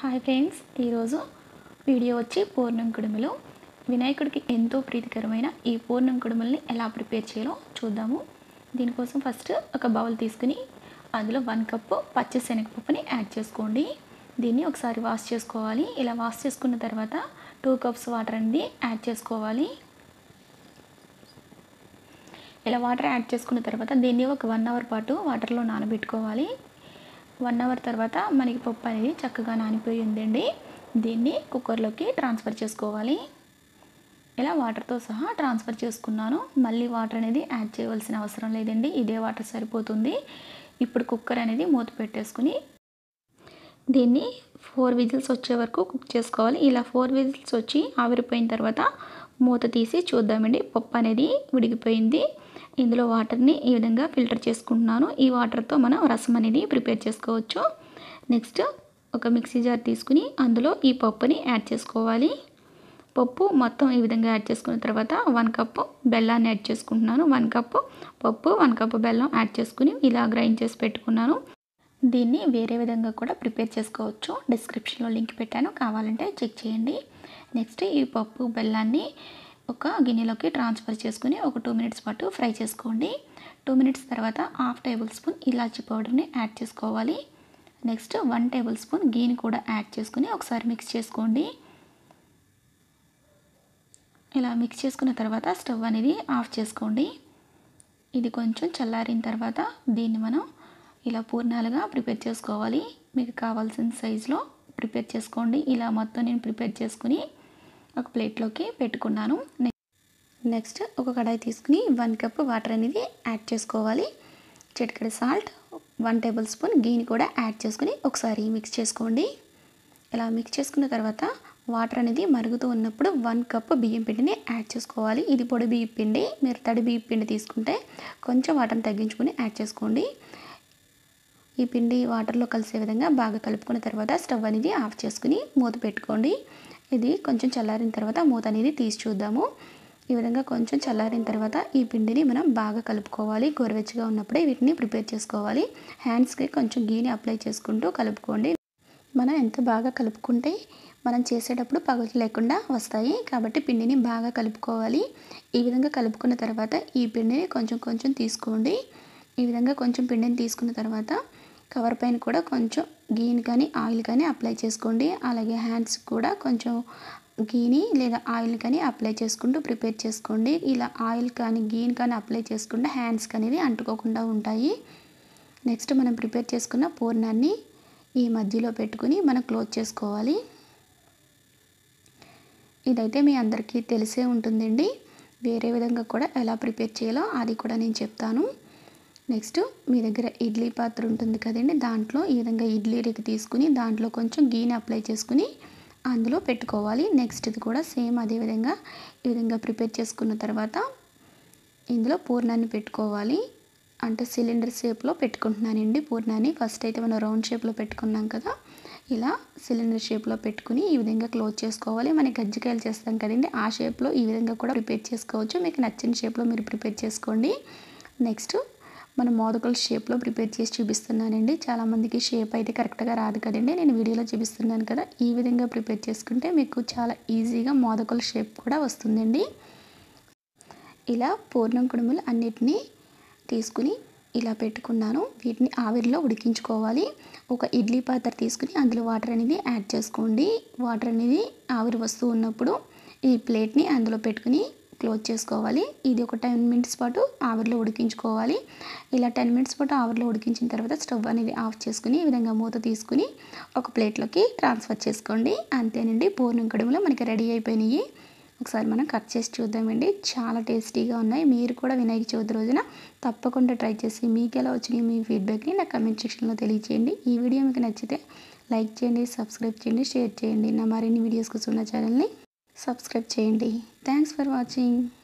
hi friends ఈరోజు video వచ్చి పూర్ణం కుడుములు వినాయకుడికి ఎంతో ప్రీతికరమైన ఈ పూర్ణం కుడుముల్ని ఎలా ప్రిపేర్ చేయాలో చూద్దాము దీనికోసం ఫస్ట్ ఒక బౌల్ తీసుకుని అందులో వన్ కప్పు పచ్చి శనగపప్పుని యాడ్ చేసుకోండి దీన్ని ఒకసారి వాష్ చేసుకోవాలి ఇలా వాష్ చేసుకున్న తర్వాత టూ కప్స్ వాటర్ అనేది యాడ్ చేసుకోవాలి ఇలా వాటర్ యాడ్ చేసుకున్న తర్వాత దీన్ని ఒక వన్ అవర్ పాటు వాటర్లో నానబెట్టుకోవాలి వన్ అవర్ తర్వాత మనకి పప్పు అనేది చక్కగా నానిపోయి ఉందండి దీన్ని కుక్కర్లోకి ట్రాన్స్ఫర్ చేసుకోవాలి ఇలా వాటర్తో సహా ట్రాన్స్ఫర్ చేసుకున్నాను మళ్ళీ వాటర్ అనేది యాడ్ చేయవలసిన అవసరం లేదండి ఇదే వాటర్ సరిపోతుంది ఇప్పుడు కుక్కర్ అనేది మూత పెట్టేసుకుని దీన్ని ఫోర్ విజిల్స్ వచ్చే వరకు కుక్ చేసుకోవాలి ఇలా ఫోర్ విజిల్స్ వచ్చి ఆవిరిపోయిన తర్వాత మూత తీసి చూద్దామండి పప్పు అనేది ఉడికిపోయింది ఇందులో వాటర్ని ఈ విధంగా ఫిల్టర్ చేసుకుంటున్నాను ఈ వాటర్తో మనం రసం అనేది ప్రిపేర్ చేసుకోవచ్చు నెక్స్ట్ ఒక మిక్సీ జార్ తీసుకుని అందులో ఈ పప్పుని యాడ్ చేసుకోవాలి పప్పు మొత్తం ఈ విధంగా యాడ్ చేసుకున్న తర్వాత వన్ కప్పు బెల్లాన్ని యాడ్ చేసుకుంటున్నాను వన్ కప్పు పప్పు వన్ కప్పు బెల్లం యాడ్ చేసుకుని ఇలా గ్రైండ్ చేసి పెట్టుకున్నాను దీన్ని వేరే విధంగా కూడా ప్రిపేర్ చేసుకోవచ్చు డిస్క్రిప్షన్లో లింక్ పెట్టాను కావాలంటే చెక్ చేయండి నెక్స్ట్ ఈ పప్పు బెల్లాన్ని ఒక గిన్నెలోకి ట్రాన్స్ఫర్ చేసుకుని ఒక టూ మినిట్స్ పాటు ఫ్రై చేసుకోండి టూ మినిట్స్ తర్వాత హాఫ్ టేబుల్ స్పూన్ ఇలాచీ పౌడర్ని యాడ్ చేసుకోవాలి నెక్స్ట్ వన్ టేబుల్ స్పూన్ గీని కూడా యాడ్ చేసుకుని ఒకసారి మిక్స్ చేసుకోండి ఇలా మిక్స్ చేసుకున్న తర్వాత స్టవ్ అనేది ఆఫ్ చేసుకోండి ఇది కొంచెం చల్లారిన తర్వాత దీన్ని మనం ఇలా పూర్ణాలుగా ప్రిపేర్ చేసుకోవాలి మీకు కావాల్సిన సైజులో ప్రిపేర్ చేసుకోండి ఇలా మొత్తం నేను ప్రిపేర్ చేసుకుని ఒక ప్లేట్లోకి పెట్టుకున్నాను నెక్స్ట్ ఒక కడాయి తీసుకుని వన్ కప్ వాటర్ అనేది యాడ్ చేసుకోవాలి చిటికెడు సాల్ట్ వన్ టేబుల్ స్పూన్ గీని కూడా యాడ్ చేసుకుని ఒకసారి మిక్స్ చేసుకోండి ఇలా మిక్స్ చేసుకున్న తర్వాత వాటర్ అనేది మరుగుతూ ఉన్నప్పుడు వన్ కప్ బియ్యం పిండిని యాడ్ చేసుకోవాలి ఇది పొడి బియ్యం పిండి మీరు తడి బియ్యం పిండి తీసుకుంటే కొంచెం వాటర్ని తగ్గించుకొని యాడ్ చేసుకోండి ఈ పిండి వాటర్లో కలిసే విధంగా బాగా కలుపుకున్న తర్వాత స్టవ్ అనేది ఆఫ్ చేసుకుని మూత పెట్టుకోండి ఇది కొంచెం చల్లారిన తర్వాత మూత అనేది తీసి చూద్దాము ఈ విధంగా కొంచెం చల్లారిన తర్వాత ఈ పిండిని మనం బాగా కలుపుకోవాలి గోరువెచ్చగా ఉన్నప్పుడే వీటిని ప్రిపేర్ చేసుకోవాలి హ్యాండ్స్కి కొంచెం గీని అప్లై చేసుకుంటూ కలుపుకోండి మనం ఎంత బాగా కలుపుకుంటే మనం చేసేటప్పుడు పగులు లేకుండా వస్తాయి కాబట్టి పిండిని బాగా కలుపుకోవాలి ఈ విధంగా కలుపుకున్న తర్వాత ఈ పిండిని కొంచెం కొంచెం తీసుకోండి ఈ విధంగా కొంచెం పిండిని తీసుకున్న తర్వాత కవర్ పైన కూడా కొంచెం గీని కానీ ఆయిల్ కానీ అప్లై చేసుకోండి అలాగే హ్యాండ్స్ కూడా కొంచెం గీని లేదా ఆయిల్ కానీ అప్లై చేసుకుంటూ ప్రిపేర్ చేసుకోండి ఇలా ఆయిల్ కానీ గీని కానీ అప్లై చేసుకుంటే హ్యాండ్స్కి అనేది అంటుకోకుండా ఉంటాయి నెక్స్ట్ మనం ప్రిపేర్ చేసుకున్న పూర్ణాన్ని ఈ మధ్యలో పెట్టుకుని మనం క్లోజ్ చేసుకోవాలి ఇదైతే మీ అందరికీ తెలిసే ఉంటుందండి వేరే విధంగా కూడా ఎలా ప్రిపేర్ చేయాలో అది కూడా నేను చెప్తాను నెక్స్ట్ మీ దగ్గర ఇడ్లీ పాత్ర ఉంటుంది కదండి దాంట్లో ఈ విధంగా ఇడ్లీ రేకు తీసుకుని దాంట్లో కొంచెం గీని అప్లై చేసుకుని అందులో పెట్టుకోవాలి నెక్స్ట్ ఇది కూడా సేమ్ అదే విధంగా ఈ విధంగా ప్రిపేర్ చేసుకున్న తర్వాత ఇందులో పూర్ణాన్ని పెట్టుకోవాలి అంటే సిలిండర్ షేప్లో పెట్టుకుంటున్నానండి పూర్ణాన్ని ఫస్ట్ అయితే మనం రౌండ్ షేప్లో పెట్టుకున్నాం కదా ఇలా సిలిండర్ షేప్లో పెట్టుకుని ఈ విధంగా క్లోజ్ చేసుకోవాలి మనకి గజ్జికాయలు చేస్తాం కదండి ఆ షేప్లో ఈ విధంగా కూడా ప్రిపేర్ చేసుకోవచ్చు మీకు నచ్చిన షేప్లో మీరు ప్రిపేర్ చేసుకోండి నెక్స్ట్ మనం మోదకుల షేప్లో ప్రిపేర్ చేసి చూపిస్తున్నానండి చాలామందికి షేప్ అయితే కరెక్ట్గా రాదు కదండి నేను వీడియోలో చూపిస్తున్నాను కదా ఈ విధంగా ప్రిపేర్ చేసుకుంటే మీకు చాలా ఈజీగా మోదకుల షేప్ కూడా వస్తుందండి ఇలా పూర్ణం కుడుములు అన్నిటినీ తీసుకుని ఇలా పెట్టుకున్నాను వీటిని ఆవిరిలో ఉడికించుకోవాలి ఒక ఇడ్లీ పాత్ర తీసుకుని అందులో వాటర్ అనేది యాడ్ చేసుకోండి వాటర్ అనేది ఆవిరి వస్తూ ఉన్నప్పుడు ఈ ప్లేట్ని అందులో పెట్టుకుని క్లోజ్ చేసుకోవాలి ఇది ఒక టెన్ మినిట్స్ పాటు ఆవిరిలో ఉడికించుకోవాలి ఇలా టెన్ మినిట్స్ పాటు ఆవిరిలో ఉడికించిన తర్వాత స్టవ్ అనేది ఆఫ్ చేసుకుని ఈ విధంగా మూత తీసుకుని ఒక ప్లేట్లోకి ట్రాన్స్ఫర్ చేసుకోండి అంతేనండి పూర్ణం కడుములో మనకి రెడీ అయిపోయినాయి ఒకసారి మనం కట్ చేసి చూద్దామండి చాలా టేస్టీగా ఉన్నాయి మీరు కూడా వినాయక చవితి రోజున తప్పకుండా ట్రై చేసి మీకు ఎలా వచ్చినాయి మీ ఫీడ్బ్యాక్ని నా కమెంట్ సెక్షన్లో తెలియచేయండి ఈ వీడియో మీకు నచ్చితే లైక్ చేయండి సబ్స్క్రైబ్ చేయండి షేర్ చేయండి నా మరిన్ని వీడియోస్ కోసం నా ఛానల్ని సబ్స్క్రైబ్ చేయండి థ్యాంక్స్ ఫర్ వాచింగ్